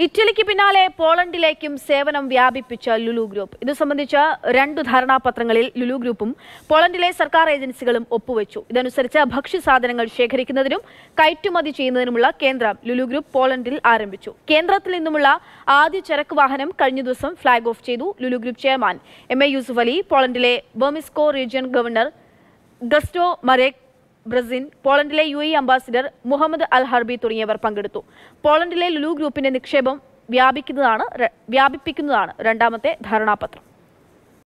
ഇറ്റലിക്ക് പിന്നാലെ പോളണ്ടിലേക്കും സേവനം വ്യാപിപ്പിച്ച ലുലു ഗ്രൂപ്പ് ഇത് സംബന്ധിച്ച രണ്ടു ധാരണാപത്രങ്ങളിൽ ലുലു ഗ്രൂപ്പും പോളണ്ടിലെ സർക്കാർ ഏജൻസികളും ഒപ്പുവെച്ചു ഇതനുസരിച്ച് ഭക്ഷ്യസാധനങ്ങൾ ശേഖരിക്കുന്നതിനും കയറ്റുമതി ചെയ്യുന്നതിനുമുള്ള കേന്ദ്രം ലുലു ഗ്രൂപ്പ് പോളണ്ടിൽ ആരംഭിച്ചു കേന്ദ്രത്തിൽ നിന്നുമുള്ള ആദ്യ ചരക്ക് വാഹനം കഴിഞ്ഞ ദിവസം ഫ്ളാഗ് ഓഫ് ചെയ്തു Lulu group chairman M A Yusuff Ali പോളണ്ടിലെ ബെർമിസ്കോ region governor Gustaw Marek Brzezin പോളണ്ടിലെ U A ambassador Mohammed Al Harbi തുടങ്ങിയവർ പങ്കെടുത്തു പോളണ്ടിലെ ലുലു ഗ്രൂപ്പിന്റെ നിക്ഷേപം വ്യാപിക്കുന്നതാണ് ര- വ്യാപിപ്പിക്കുന്നതാണ് രണ്ടാമത്തെ ധാരണാപത്രം